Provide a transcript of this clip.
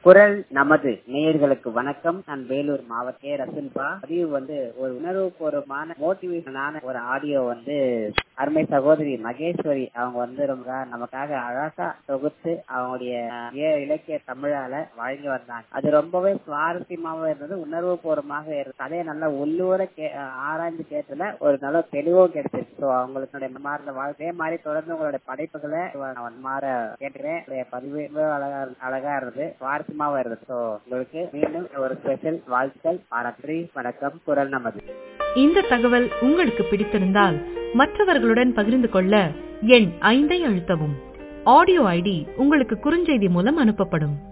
குரல் நமது நேயர்களுக்கு வணக்கம் நான் வேலூர் மாவட்ட கே. ரசூல்பா பதிவு வந்து ஒரு உணர்வுபூர்வமான மோட்டிவேஷனான ஒரு ஆடியோ வந்து அருமை சகோதரி மகேஸ்வரி அவங்க வந்து ரொம்ப நமக்காக அழகா தொகுத்து அவங்களுடைய அஹ், ஏ- இலக்கிய தமிழால வழங்கி வந்தாங்க அது ரொம்பவே சுவாரஸ்யமாவும் இருந்தது உணர்வு பூர்வமாக இருந்தது கதையை நல்லா உள்ளூர கே- அஹ், ஆராய்ந்து கேட்டதுல ஒரு நல்ல தெளிவும் கிடைச்சிருக்கு ஸோ அவங்களுடைய மாறுற வாழ்க்கையே மாதிரி தொடர்ந்து உங்களுடைய படைப்புகளை நான் மாற கேட்டுக்கிறேன் உங்களுடைய பதிவு ரொம்ப அழகா இரு- அழகா இருந்தது சுவாரஸ்யமாவும் இருந்தது ஸோ உங்களுக்கு மீண்டும் ஒரு ஸ்பெஷல் வாழ்த்துக்கள் பாராட்டி வணக்கம் குரல் நமது இந்த தகவல் உங்களுக்கு பிடித்திருந்தால் மற்றவர்களுடன் பகிர்ந்து கொள்ள எண் ஐந்தை அழுத்தவும் ஆடியோ ஐடி உங்களுக்கு குறுஞ்செய்தி மூலம் அனுப்பப்படும்